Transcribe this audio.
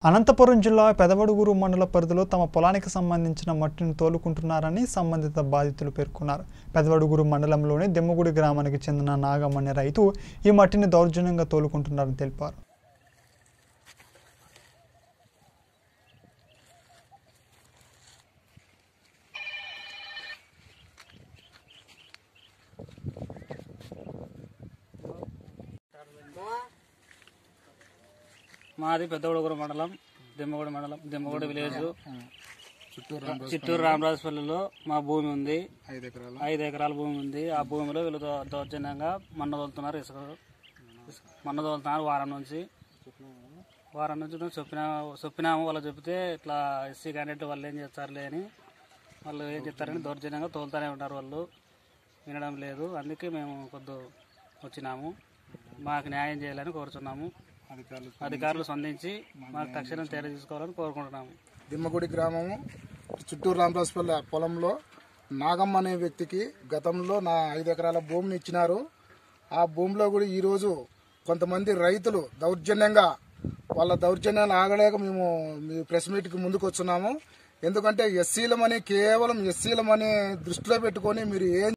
అనంతపురం జిల్లా పెదవడుగురు మండల పరిధిలో తమ పొలానికి సంబంధించిన మట్టిని తోలుకుంటున్నారని సంబంధిత బాధితులు పేర్కొన్నారు పెదవడుగురు మండలంలోని దెమ్మగుడి గ్రామానికి చెందిన నాగం అనే రైతు ఈ మట్టిని దౌర్జన్యంగా తోలుకుంటున్నారని తెలిపారు మాది పెద్దగూడగురు మండలం దిమ్మగూడ మండలం దిమ్మగూడ విలేజ్ చిత్తూరు రామరాజపల్లిలో మా భూమి ఉంది ఐదు ఎకరాలు ఐదు ఎకరాల భూమి ఉంది ఆ భూమిలో వీళ్ళు దౌ- దౌర్జన్యంగా మన్న తోలుతున్నారు ఇసుక మన్న తోలుతున్నారు వారం నుంచి వారం నుంచి మేము చెప్పిన చెప్పినాము వాళ్ళు చెప్తే ఇట్లా ఎస్సీ క్యాండిడేట్ వాళ్ళు ఏం చేస్తారులే అని వాళ్ళు ఏం చెప్తారని దౌర్జన్యంగా తోలుతూనే ఉంటారు వాళ్ళు వినడం లేదు అందుకే మేము కొద్ది వచ్చినాము మాకు న్యాయం చేయాలని కోరుచున్నాము అధికారులు అధికారులు స్పందించి మాకు తక్షణం చర్య తీసుకోవాలని కోరుకుంటున్నాము దిమ్మగుడి గ్రామము చుట్టూరు రామరాజపల్లి పొలంలో నాగమ్మ అనే వ్యక్తికి గతంలో నా ఐదు ఎకరాల భూమిని ఇచ్చినారు ఆ భూమిలో కూడా ఈరోజు కొంతమంది రైతులు దౌర్జన్యంగా వాళ్ళ దౌర్జన్యాలు ఆగలేక మేము మీ ప్రెస్ మీట్కి ముందుకు వచ్చున్నాము ఎందుకంటే ఎస్సీలమని కేవలం ఎస్సీలమని దృష్టిలో పెట్టుకొని మీరు ఏం